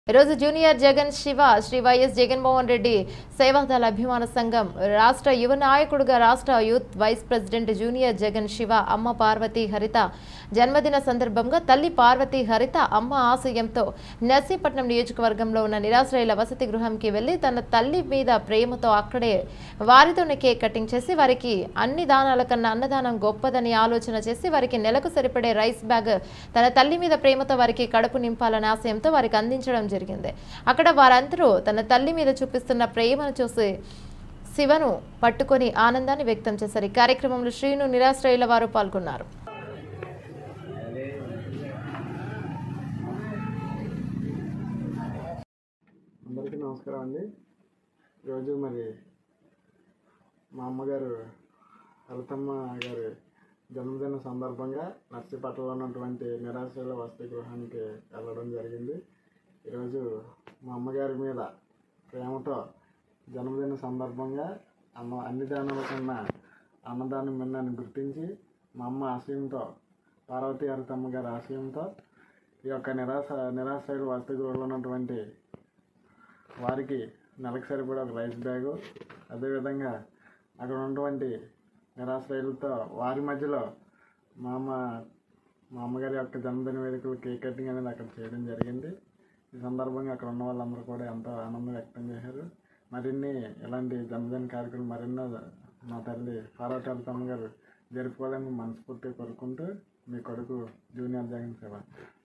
ఈరోజు junior Jagan Siva Sri YS Jaganmohan Reddy సేవాదళ అభిమాన సంఘం రాష్ట్ర యువ నాయకుడుగా రాష్ట్ర youth vice president junior Jagan Siva అమ్మ పార్వతి హరిత జన్మదిన సందర్భంగా తల్లి పార్వతి హరిత అమ్మ ఆశయంతో నర్సీపట్నం నియోజకవర్గంలో ఉన్న నిరాశ్రయుల వసతి గృహంకి వెళ్లి తన తల్లి మీద ప్రేమతో అక్కడే వారితోనే కేక్ కటింగ్ చేసి వారికి అన్ని దానాల కన్నా అన్నదానం గొప్పదని ఆలోచన చేసి వారికి నెలకు సరిపడే రైస్ బ్యాగ్ తన తల్లి మీద ప్రేమతో వారికి కడుపు నింపాలనే ఆశయంతో వారికి అందించడం జరిగింది అక్కడ వారందరూ తన తల్లి మీద చూపిస్తున్న ప్రేమను చూసి శివను పట్టుకొని ఆనందాన్ని వ్యక్తం చేశారు ఈ కార్యక్రమంలో శ్రీను నిరాశ్రయుల వారు పాల్గొన్నారు అందరికీ నమస్కారం అండి ఈరోజు మరి మా అమ్మగారు హరితమ్మ గారి జన్మదిన సందర్భంగా నర్సీపట్నంలో ఉన్నటువంటి నిరాశ్రయుల వసతి గృహానికి వెళ్ళడం జరిగింది ఈరోజు మా అమ్మగారి మీద ప్రేమతో జన్మదిన సందర్భంగా అమ్మ అన్ని దానాల కన్నా అన్నదానం మిన్నని గుర్తించి మా అమ్మ ఆశయంతో పార్వతీ హరితమ్మ గారి ఆశయంతో ఈ యొక్క నిరాశ నిరాశ్రయుల వసతి గృహంలో ఉన్నటువంటి వారికి నెలకు సరిపడా ఒక రైస్ బ్యాగు అదేవిధంగా అక్కడ ఉన్నటువంటి నిరాశ్రయులతో వారి మధ్యలో మా అమ్మ మా అమ్మగారి యొక్క జన్మదిన వేడుకలు కేక్ కటింగ్ అనేది అక్కడ చేయడం జరిగింది ఈ సందర్భంగా అక్కడ ఉన్న వాళ్ళందరూ కూడా ఎంతో ఆనందం వ్యక్తం చేశారు మరిన్ని ఇలాంటి జన్మదిన కార్యక్రమాలు మరెన్నో మా తల్లి పార్వతి అమ్మ గారు జరుపుకోవాలని మనస్ఫూర్తిగా కోరుకుంటూ మీ కొడుకు జూనియర్ జగన్ సేవ